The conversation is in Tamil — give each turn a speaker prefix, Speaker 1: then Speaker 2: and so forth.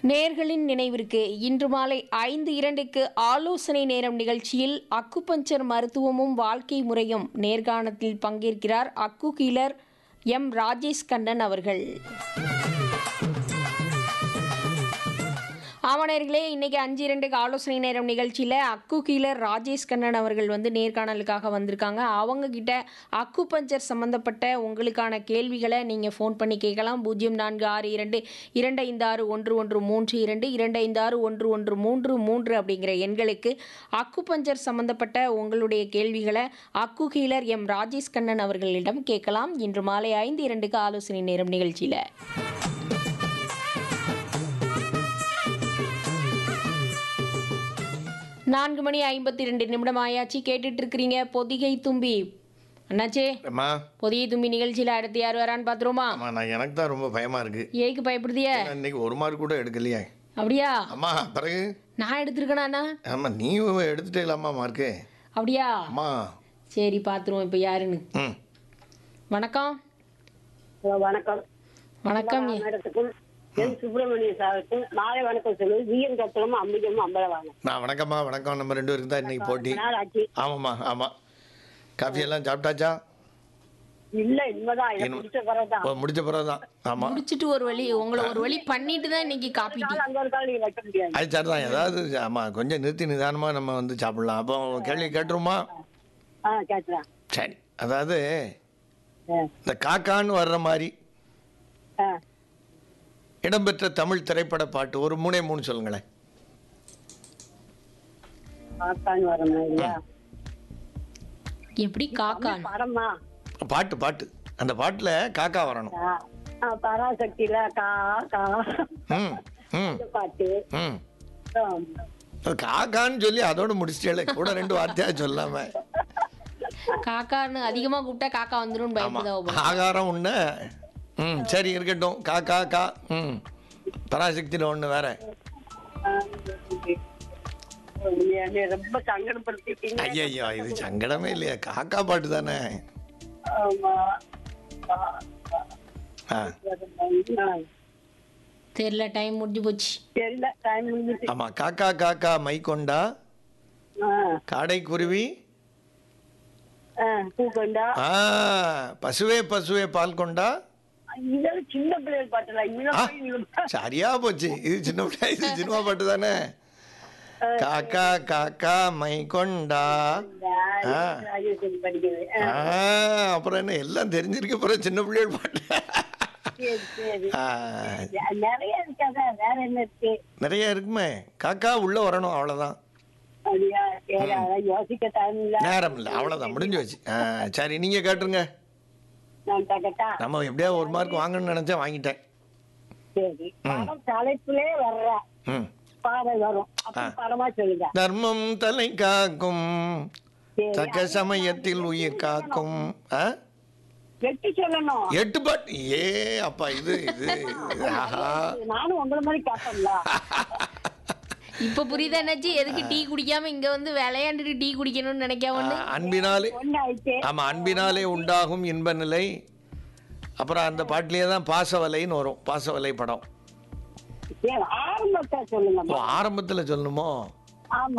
Speaker 1: நேர்களின் நினைவிற்கு இன்று மாலை ஐந்து இரண்டுக்கு ஆலோசனை நேரம் நிகழ்ச்சியில் அக்குபஞ்சர் மருத்துவமும் வாழ்க்கை முறையும் நேர்காணத்தில் பங்கேற்கிறார் அக்கு கீலர் எம் ராஜேஷ் கண்ணன் அவர்கள் ஆமணர்களே இன்னைக்கு அஞ்சு இரண்டுக்கு ஆலோசனை நேரம் நிகழ்ச்சியில் அக்கு கீலர் ராஜேஷ் கண்ணன் அவர்கள் வந்து நேர்காணலுக்காக வந்திருக்காங்க அவங்க கிட்ட அக்கு பஞ்சர் சம்மந்தப்பட்ட உங்களுக்கான கேள்விகளை நீங்கள் ஃபோன் பண்ணி கேட்கலாம் பூஜ்ஜியம் நான்கு ஆறு இரண்டு இரண்டு ஐந்து ஆறு ஒன்று ஒன்று மூன்று இரண்டு இரண்டு ஐந்து ஆறு ஒன்று ஒன்று மூன்று மூன்று அப்படிங்கிற எண்களுக்கு அக்கு பஞ்சர் சம்மந்தப்பட்ட உங்களுடைய கேள்விகளை அக்கு கீலர் எம் ராஜேஷ் கண்ணன் அவர்களிடம் கேட்கலாம் இன்று மாலை ஐந்து இரண்டுக்கு ஆலோசனை நேரம் நிகழ்ச்சியில் நான்கு மணி ஐம்பத்தி ரெண்டு நிமிடம் ஆயாச்சு கேட்டுட்டு இருக்கிறீங்க பொதிகை தும்பி அண்ணாச்சே
Speaker 2: அம்மா
Speaker 1: பொதிகை தும்பி நிகழ்ச்சியில் அடுத்து யார் வரான்னு பார்த்துருவோமா
Speaker 2: அம்மா நான் எனக்கு தான் ரொம்ப பயமா இருக்கு
Speaker 1: ஏக்கு பயப்படுதிய
Speaker 2: நான் இன்னைக்கு ஒரு மார்க் கூட எடுக்கலையே
Speaker 1: அப்படியா
Speaker 2: அம்மா பிறகு
Speaker 1: நான் எடுத்திருக்கேனா
Speaker 2: ஆமா நீ எடுத்துட்டேலாமா மார்க்கு
Speaker 1: அப்படியா
Speaker 2: அம்மா
Speaker 1: சரி பார்த்துருவோம் இப்போ யாருன்னு
Speaker 2: ம்
Speaker 1: வணக்கம்
Speaker 3: ஹலோ, வணக்கம்
Speaker 1: வணக்கம்
Speaker 3: மேடத்துக்கும் என் சுப்பிரமணிய சாருக்கும் மாலை வணக்கம் சொல்லுவது ஜிஎன் கட்டணமும் அம்பிகமும் அம்பலவாங்க
Speaker 2: நான் வணக்கம்மா வணக்கம் நம்ம ரெண்டு பேருக்கு தான் இன்னைக்கு போட்டி
Speaker 3: நாள் ஆச்சு
Speaker 2: ஆமாம்மா ஆமாம் காஃபி எல்லாம் சாப்பிட்டாச்சா
Speaker 3: இல்ல இனிமேதான் எனக்கு
Speaker 2: இன்னும்
Speaker 3: பிடிச்ச பிறகுதான்
Speaker 2: ஓ, முடிச்ச பிறகு தான் ஆமாம்
Speaker 1: முடிச்சிட்டு ஒரு வழி உங்களை ஒரு வழி பண்ணிட்டு தான் இன்னைக்கு காப்பி டீ
Speaker 3: நாள் அங்க ஒரு கால் நீங்க வைக்க முடியாது
Speaker 2: அது சரி தான் ஏதாவது ஆமாம் கொஞ்சம் நிறுத்தி நிதானமாக நம்ம வந்து சாப்பிடலாம் அப்போ கேள்வி கேட்டுருமா
Speaker 3: ஆ கேட்கலாம்
Speaker 2: சரி அதாவது
Speaker 3: ஆ,
Speaker 2: இந்த காக்கான்னு வர்ற மாதிரி
Speaker 3: ஆ.
Speaker 2: இடம்பெற்ற தமிழ் திரைப்பட பாட்டு ஒரு மூணே மூணு சொல்லுங்களேன்
Speaker 3: பார்த்தான்னு வர மாதிரியா
Speaker 1: எப்படி காக்கான்
Speaker 3: படமா
Speaker 2: பாட்டு பாட்டு அந்த பாட்டில் காக்கா வரணும்
Speaker 3: ஆ, ஆ, பராசக்தியில கா கா
Speaker 2: ம் ம்
Speaker 3: இந்த பாட்டு
Speaker 2: ம்
Speaker 3: ஆ,
Speaker 2: அது காக்கான்னு சொல்லி அதோட முடிச்சிட்டே கூட ரெண்டு வார்த்தையா சொல்லாம
Speaker 1: காக்கான்னு அதிகமா கூப்பிட்டா காக்கா வந்துடும்
Speaker 2: ஆமா
Speaker 1: பயப்படுதா
Speaker 2: ஆகாரம் உண்ண ம் சரி இருக்கட்டும் கா கா கா ம் பராசக்தியில் ஒன்று வேற
Speaker 3: என்னை ரொம்ப சங்கடப்படுத்திட்டீங்க
Speaker 2: ஐயய்யோ இது சங்கடமே இல்லையா காக்கா பாட்டு தானே
Speaker 3: ஆமா
Speaker 2: ஆ
Speaker 3: ஆ,
Speaker 1: தெரியல டைம் முடிஞ்சு போச்சு
Speaker 3: தெரியல டைம் முடிஞ்சிச்சு
Speaker 2: ஆமா காக்கா காக்கா மை கொண்டா
Speaker 3: ஆ,
Speaker 2: காடை குருவி
Speaker 3: ஆ, பூக்கொண்டா
Speaker 2: ஆ பசுவே பசுவே பால் கொண்டா
Speaker 3: இதெல்லாம் சின்ன பிள்ளைகள் பாட்டுல
Speaker 2: ஆ,
Speaker 3: இதெல்லாம்
Speaker 2: சரியா போச்சு இது சின்ன பிள்ளை இது சினிமா பாட்டு தானே காக்கா காக்கா மை கொண்டா ஆ.
Speaker 3: ராஜேஸ்வரி படிக்கிறது ஆ,
Speaker 2: ஆ, அப்புறம் என்ன எல்லாம் தெரிஞ்சிருக்க அப்புறம் சின்ன பிள்ளைகள் பாட்டு
Speaker 3: சரி சரி
Speaker 2: ஆ,
Speaker 3: நிறைய இருக்காதா வேற என்ன இருக்கு
Speaker 2: நிறைய இருக்குமே காக்கா உள்ள வரணும் அவ்வளவுதான்
Speaker 3: அப்படியா சரி அதான் யோசிக்க டைம் இல்ல
Speaker 2: நேரம் இல்லை அவ்வளவுதான் முடிஞ்சு வச்சு ஆ, சரி நீங்க கேட்டுருங்க
Speaker 3: நான் தகட்டா
Speaker 2: நம்ம எப்படியாவது ஒரு மார்க் வாங்கணும்னு நினைச்சேன் வாங்கிட்டேன்
Speaker 3: சரி படம் தலைப்புலே வர்ற
Speaker 2: ம்
Speaker 3: பாடல் வரும் அப்படி படமா சொல்லுங்க
Speaker 2: தர்மம் தலை காக்கும்
Speaker 3: சரி
Speaker 2: தக்க சமயத்தில் உயிர் காக்கும் ஆ?
Speaker 3: வெட்டி சொல்லணும்
Speaker 2: எட்டு பாட்டு ஏ அப்பா இது இது இது, ஆஹா
Speaker 3: நானும் உங்களை மாதிரி கேட்பேன்ல
Speaker 1: இப்ப புரியுதா என்னாச்சு எதுக்கு டீ குடிக்காம இங்க வந்து விளையாண்டுட்டு டீ குடிக்கணும்னு நினைக்காம
Speaker 2: ஆ, அன்பினாலே
Speaker 3: ஒண்ணு ஆயிடுச்சு
Speaker 2: ஆமா அன்பினாலே உண்டாகும் இன்ப நிலை அப்புறம் அந்த பாட்டிலேயே தான் பாசவலைன்னு வரும் பாசவலை படம்
Speaker 3: சரி ஆரம்பத்தை சொல்லுங்க
Speaker 2: ஓ ஆரம்பத்தில் சொல்லணுமோ
Speaker 3: ஆமா